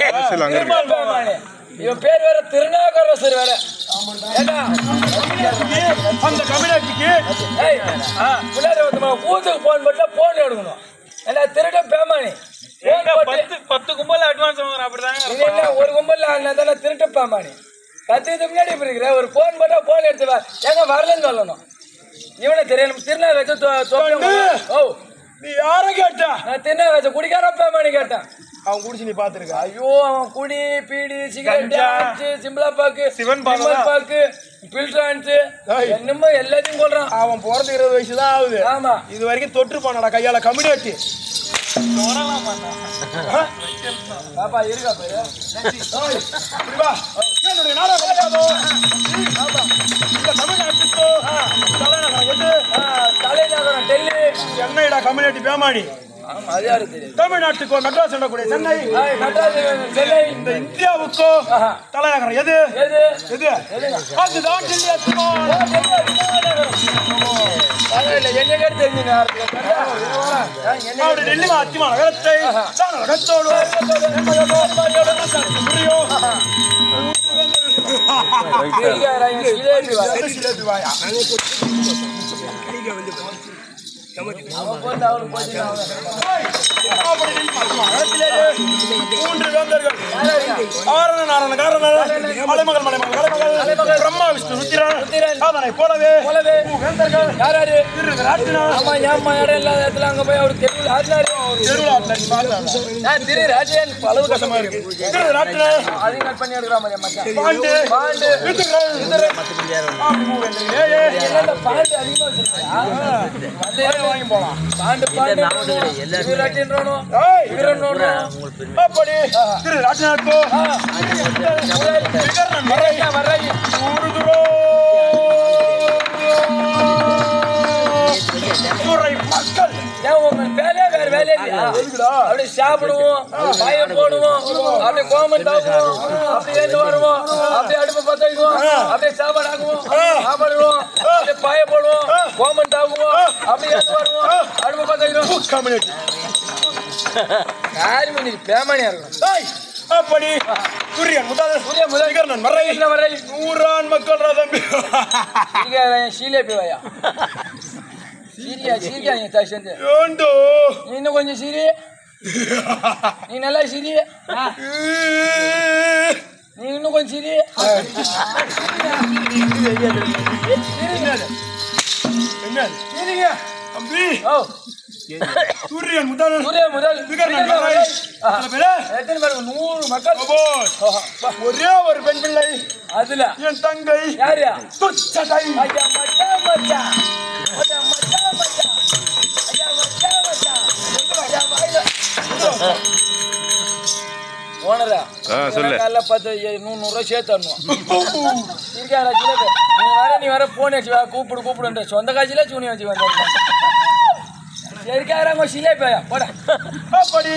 திருமால் பெருமானே. இவன் பேர் வேற திருநாகரசர் வேற ஏண்டா அந்த கம்யூனிட்டிக்கு ஏய், பிள்ளையார் ஒருத்தன் ஊத்துக்கு போன் பண்ணா போன் எடுக்கணும் ஏண்டா திருட பேமானி போன் போட்டு பத்து பத்து கும்பல் அட்வான்ஸ் வாங்குறேன் அப்படிதாங்க நீங்க என்ன ஒரு கும்பல்ல ஆனா தானே திருட்டு பேமானி கத்துக்கு முன்னாடி இப்படி இருக்கிற ஒரு போன் பண்ணா போன் எடுத்து வா எங்க வரலன்னு சொல்லணும் இவனை தெரியணும் திருநா வச்சு தொப்பி ஓ நீ யார கேட்ட நான் திருநா வச்சு குடிக்கார பேமானி கேட்டேன் அவன் குடிச்சு நீ பாத்துருக்க ஐயோ அவன் குடி பீடி சிகரெட் கஞ்சா, ஆச்சு சிம்லா பாக்கு சிவன் பாக்கு விமல் தான். பாக்கு பில்ட்ரான்ஸ் ஏய். என்னமோ எல்லாத்தையும் கொள்றான் அவன் பிறந்து இருபது வயசு தான் ஆகுது ஆமா இது வரைக்கும் தொற்று போனடா கையால கம்யூனிட்டி பாப்பா இருக்கா பேரு என்னுடைய நாடகம் விளையாதோ இந்த தமிழ்நாட்டுக்கோ தலைநகரம் எது ஆ, தலைநகரம் டெல்லி என்னடா கம்யூனிட்டி பேமாடி ஆமா அது யாரு தெரியுது தமிழ்நாட்டுக்கோ மெட்ராஸ் என்னக்கூடிய சென்னை ஆய், நடராஜ டெல்லி இந்த இந்தியாவுக்கோ ஆஹா. தலைநகரம் எது எது எது அதுதான் டெல்லி அத்துமா. ஓ, டெல்லி அதிகமான நகரம். பரவாயில்ல, என்ன கேட்டு தெரிஞ்சு நேரத்துல. ஆ, என்ன அப்படி டெல்லி அத்திமா நகரத்தை நகரத்தோடு புரியும் கேட்கிறாரா, இவன் சிலேபி வா. அவன் போட்டு அவனுக்கு போச்சு, அவன் மூன்று வேந்தர்கள் ஆரண நாரண காரண மலைமகள் மலைமகள் மலைமகள் பிரம்மா விஷ்ணு ருத்திரன் ருத்திரன். அதனை போலவே போலவே வேந்தர்கள் யார் யாரு? திருவிராட்டினா ஆமா, ஏம்மா இடம் இல்லாத இடத்துல அங்க போய் அவரு தெருவில் ஆடினாரு. திருவிழாட்டில் நீ பார்த்தாங்க ஆ, திரு ராஜன் பலவு கஷ்டமா இருக்கு திருவிராட்டினா அதையும் கட் பண்ணி எடுக்கிற மாதிரி மச்சான் பாண்டு பாண்டு வித்துகள் ஆப்பி மூவேந்தர்களே என்னடா பாண்டு அதிகமா வச்சிருக்கியா? வந்து வாங்கி போலாம் பாண்டு பாண்டு விராட்டின்றோனும் ஏய், வீரன்றோனும் அப்படி திருவிராட்டினாக்கோ விகர்ணன் வரை வர்றாங்க ஊருதுரோ துறை மக்கள் ஏன் உங்க வேலையே வேற வேலையே இல்லையா அப்படியே சாப்பிடுவோம் பாய போடுவோம் அப்படியே கோமன் தாக்குவோம் அப்படியே எழுந்து வருவோம் அப்படியே அடுப்பு பத்த வைக்குவோம் அப்படியே சாப்பாடு ஆக்குவோம் சாப்பிடுவோம் அப்படியே பாய போடுவோம் கோமன் தாக்குவோம் அப்படியே எழுந்து வருவோம் அடுப்பு பத்த வைக்குவோம் கம்யூனிட்டி யாரு மணி பேமணியா இருக்கும் ஏய், அப்படி துரியன் முதல் சூரிய முதல் விகர்ணன் வரை என்ன வரை நூறான் மக்கள் தம்பி சீலியா போயா சீரியா சீரியா நீ தாய் சேர்ந்து ஏண்டோ நீ இன்னும் கொஞ்சம் சீரி நீ நல்லா சீரி நீ இன்னும் கொஞ்சம் சீரி என்ன சீரிங்க தம்பி ஓ துரியன் முதல் சூரிய முதல் விகர்ணன் வரை ஆஹா. சில பேரு, எத்தனை பேர் நூறு மக்கள் அப்போ, ஒரே ஒரு பெண் பிள்ளை அதுல என் தங்கை யாரு துச்சடை ஐயா மச்சான் மச்சான் ஐயா மச்சான் மச்சான் ஐயா மச்சான் மச்சான் ஐயா வாயில ஓனரா சொல்லு. காலைல பத்து ஏ- நூறு நூறு ரூபாய் சேர்த்து தரணும் இருக்காடா சிலது நீ வர நீ வர போன் வச்சு வா கூப்பிடு கூப்பிடுன்ற சொந்த காட்சியில சூனி வச்சு வந்த சரிக்காரங்க சிலேபியா போட அப்படி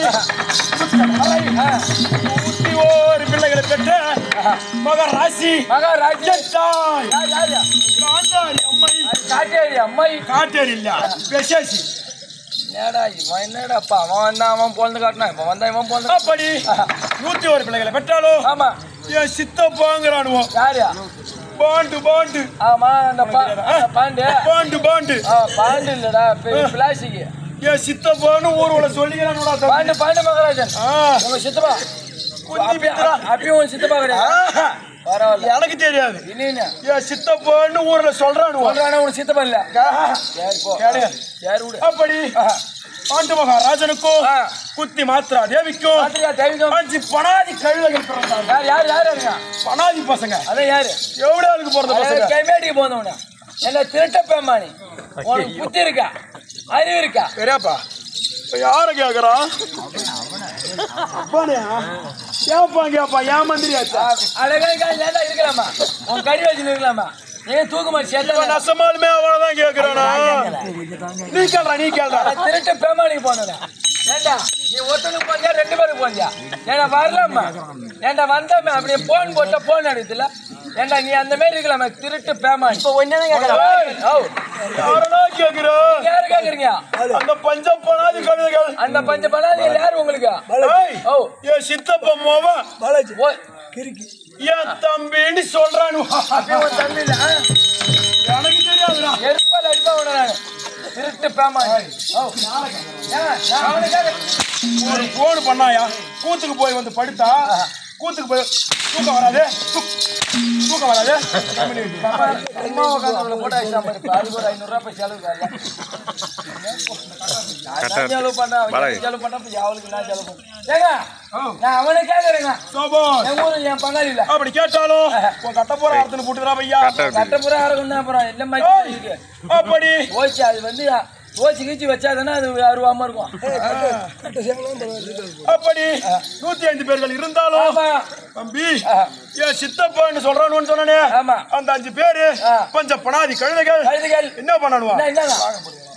நூத்தி ஓரு பிள்ளைகளை பெற்ற மகராசி மகாராஜ் என் தாய் யார் யார் காந்தாரி அம்மை காட்டேரி அம்மாயி காட்டேரி இல்ல பெசேசி என்னடா இவன் என்னடா அப்பா அவன் வந்தான் அவன் பொழுது காட்டினா இவன் வந்தான் இவன் பொழுது அப்படி நூத்தி ஒரு பிள்ளைகளை பெற்றாலும் ஆமா என் சித்தப்பாங்கிறானுவோ யாரு பாண்டு பாண்டு ஆமா அந்த பா- அந்த பாண்டு பாண்டு பாண்டு ஆ, பாண்டு இல்லடா பிளாஸ்டிக் என் சித்தப்பான்னு ஊர்வல சொல்லிக்கிறானுடா தம்பி. பாண்டு பாண்டு மகாராஜன் ஆ, உங்க சித்தப்பா குந்தி அப்பயும் மித்ரா. அப்பயும் உங்க சித்தப்பா கிடையாது ஆஹா, பரவாயில்ல எனக்கு தெரியாது இல்லைன்னு என் சித்தப்பான்னு ஊர்ல சொல்றானுவோ சொல்றானே உனக்கு சித்தப்பா இல்ல ஆஹா, சரி போ கிடையாது. சரி விடு அப்படி ஆண்டு மகாராஜனுக்கும் ஆ. குத்தி மாத்ரா தேவிக்கும் பாத்திரியா தெய்வம் அஞ்சு பனாதி கழுதைகள் பிறந்தாங்க யார் யார் யார் இருங்க பனாதி பசங்க அதான் யாரு எவ்வளவு பிறந்த பசங்க கெமேடிக்கு போனவன என்ன திருட்ட பேமானி உனக்கு புத்தி இருக்கா அறிவு இருக்கா பெரியப்பா இப்ப யார கேக்குறான் அப்பானே ஏப்பா கேப்பா ஏன் மந்திரியாச்சா அழகா ஏன்டா இருக்கலாமா உன் கறி வச்சு இருக்கலாமா ஏன் தூக்கு மாதிரி இப்ப சேர்த்த நசமாலுமே அவனதான் கேக்குறானா நீ கேள்றா நீ கேள்றா திருட்டு பேமானிக்கு போனேன் ஏண்டா நீ ஒருத்தனுக்கு போனியா ரெண்டு பேருக்கு போனியா ஏண்டா வரலாமா ஏண்டா வந்தாமே அப்படியே போன் போட்டா போன் எடுத்துல ஏண்டா நீ அந்த மாதிரி இருக்கலாமே திருட்டு பேமான் இப்ப ஒன்னே கேக்குறேன் ஓ யாரடா கேக்குற யாரு கேக்குறீங்க அந்த பஞ்சப்பனாதி கழுதைகள் அந்த பஞ்ச பலாதி யாரு உங்களுக்கு ஏய், ஓ என் சித்தப்ப மோவன் பாலாஜி ஓ என் தம்பின்னு சொல்றானு அப்படியே உன் தம்பி இல்ல ஆ? எனக்கு தெரியாதுடா எருப்பால் அடிப்பா உன்னை நானு திருட்டு பேமான் ஓ ஏங்க, நான் அவனை கேக்குறேன். ஒரு போன் பண்ணாயா கூத்துக்கு போய் வந்து படுத்தா கூத்துக்கு போய் தூக்கம் வராது தூ- தூக்கம் வராது கம்பெனி விட்டு. அம்மா அம்மா உட்காந்து அவளை போட்டு அடிச்சா மாதிரி இப்ப அதுக்கு ஒரு ஐநூறு ரூபாய் போய் செலவு காரியா நான் செலவு பண்ணா அவன் செலவு பண்ணா இப்ப அவளுக்கு நான் செலவு பண்ணேன் ஏங்க நான் அவனை கேக்குறேங்க சோபம் என் ஊரு என் பங்காளி இல்ல அப்படி கேட்டாலும் உன் கட்ட போற அர்த்தம் போட்டுக்கிறா பையா கட்டப்புறம் யாருக்கும் தான் அப்புறம் இல்ல மாதிரி ஏய், இருக்கு அப்படி ஓச்சு அது வந்து ஓச்சு கீச்சு வச்சாதானே அது அருவாம இருக்கும் அப்படி நூத்தி ஐந்து பேர்கள் இருந்தாலும் ஆமா தம்பி என் சித்தப்பான்னு சொல்றானு சொன்னானே ஆமா. அந்த அஞ்சு பேரு ஆ. கொஞ்சம் பணாதி கழுதைகள் கழுதைகள் என்ன பண்ணணுவா என்ன என்னங்க